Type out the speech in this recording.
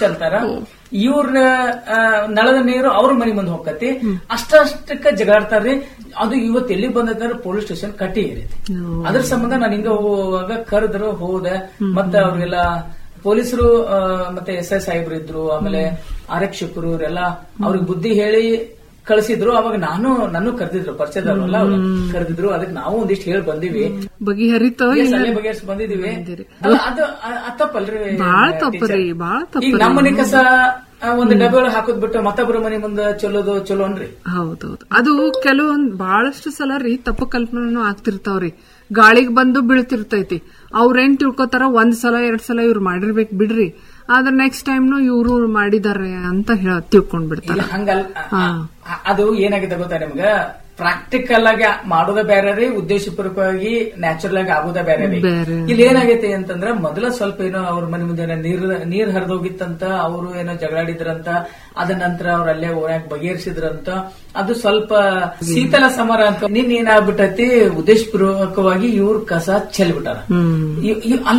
ಚೆಲ್ತಾರ ಇವ್ರ ನಳದ ನೀರು ಅವ್ರ ಮನಿ ಮುಂದೆ ಹೋಗತಿ ಅಷ್ಟಷ್ಟಕ್ಕ ಜಗಾಡ್ತಾರ್ರಿ ಅದು ಇವತ್ತು ಎಲ್ಲಿ ಬಂದೈತೆ ಪೊಲೀಸ್ ಸ್ಟೇಷನ್ ಕಟ್ಟಿ ಏರೈತಿ ಅದ್ರ ಸಂಬಂಧ ನಾನು ಹಿಂಗ ಹೋಗುವಾಗ ಕರೆದ್ರು ಹೋದೆ ಮತ್ತೆ ಅವ್ರಿಗೆಲ್ಲ ಪೊಲೀಸರು ಆ, ಮತ್ತೆ ಎಸ್ ಐ ಸಾಹೇಬ್ರು ಇದ್ರು ಆಮೇಲೆ ಆರಕ್ಷಕರು ಇವರೆಲ್ಲ ಅವ್ರಿಗೆ ಬುದ್ಧಿ ಹೇಳಿ ಕಳಿಸಿದ್ರು ಅವಾಗ ನಾನು ನನ್ನ ಕರೆದಿದ್ರು ಪರಿಚಯದವ್ರಲ್ಲ ಅವ್ರು ಕರೆದಿದ್ರು ಅದಕ್ಕೆ ನಾವು ಒಂದಿಷ್ಟು ಹೇಳಿ ಬಂದಿವಿ ಬಗೆಹರಿತೋ Yes, ಅಲ್ಲೇ ಬಗೆಹರಿಸಿ ಬಂದಿದೀವಿ ಅಲ್ಲ, ಅದು ಅ- ಅದ್ ತಪ್ಪಲ್ರಿ ಬಾಳ teacher? ತಪ್ಪರಿ ಬಾಳ ಈಗ ತಪ್ಪರಿ ನಮ್ಮ ಮನೆ ಕಸ ಆ, ಒಂದು ಡಬ್ಬೆ ಒಳಗೆ ಹಾಕೋದ್ ಬಿಟ್ಟು ಮತ್ತೊಬ್ಬರ ಮನೆ ಮುಂದೆ ಚಲೋದು ಚಲೋ ಅನ್ರಿ ಹೌದೌದು ಅದು ಕೆಲವೊಂದ್ ಬಹಳಷ್ಟು ಸಲ ರೀ ತಪ್ಪು ಕಲ್ಪನೆನೂ ಆಗ್ತಿರ್ತಾವ್ರಿ ಗಾಳಿಗ್ ಬಂದು ಬೀಳ್ತಿರ್ತೈತಿ ಅವ್ರೇನ್ ತಿಳ್ಕೊತಾರ ಒಂದ್ ಸಲ ಎರಡ್ ಸಲ ಇವ್ರು ಮಾಡಿರ್ಬೇಕು ಬಿಡ್ರಿ ಆದ್ರೆ ನೆಕ್ಸ್ಟ್ ಟೈಮ್ನು ಇವ್ರು ಮಾಡಿದಾರೆ ಅಂತ ಹೇಳ ತಿಳ್ಕೊಂಡ್ ಬಿಡ್ತಾರ ಇಲ್ಲ ಹಂಗಲ್ ಅ- ಅ- ಅದು ಏನಾಗಿದೆ ಗೊತ್ತಾ ನಿಮ್ಗ ಪ್ರಾಕ್ಟಿಕಲ್ ಆಗಿ ಮಾಡೋದ ಬೇರೆ ರೀ ಉದ್ದೇಶಪೂರ್ವಕವಾಗಿ ನ್ಯಾಚುರಲ್ ಆಗಿ ಆಗೋದ ಬೇರೆ ರೀ ಬೇರೆ. ಇಲ್ಲಿ ಏನಾಗೈತೆ ಅಂತಂದ್ರ ಮೊದಲ ಸ್ವಲ್ಪ ಏನೋ ಅವ್ರ ಮನೆ ಮುಂದೆ ಏನೋ ನೀರ್ ನೀರ್ ಹರಿದೋಗಿತ್ತಂತ ಅವರು ಏನೋ ಜಗಳಾಡಿದ್ರಂತ ಅದ ನಂತರ ಅವ್ರ ಅಲ್ಲೇ ಓಣ್ಯಾಗ ಬಗೆಹರಿಸಿದ್ರಂತ ಅದು ಸ್ವಲ್ಪ ಶೀತಲ ಸಮರ ಅಂತ ನಿನ್ ಏನಾಗ್ಬಿಟ್ಟೈತಿ ಉದ್ದೇಶಪೂರ್ವಕವಾಗಿ ಇವ್ರ ಕಸ ಚೆಲ್ಬಿಟ್ಟಾರ ಹ್ಮ್ ಇವ್- ಇವ್-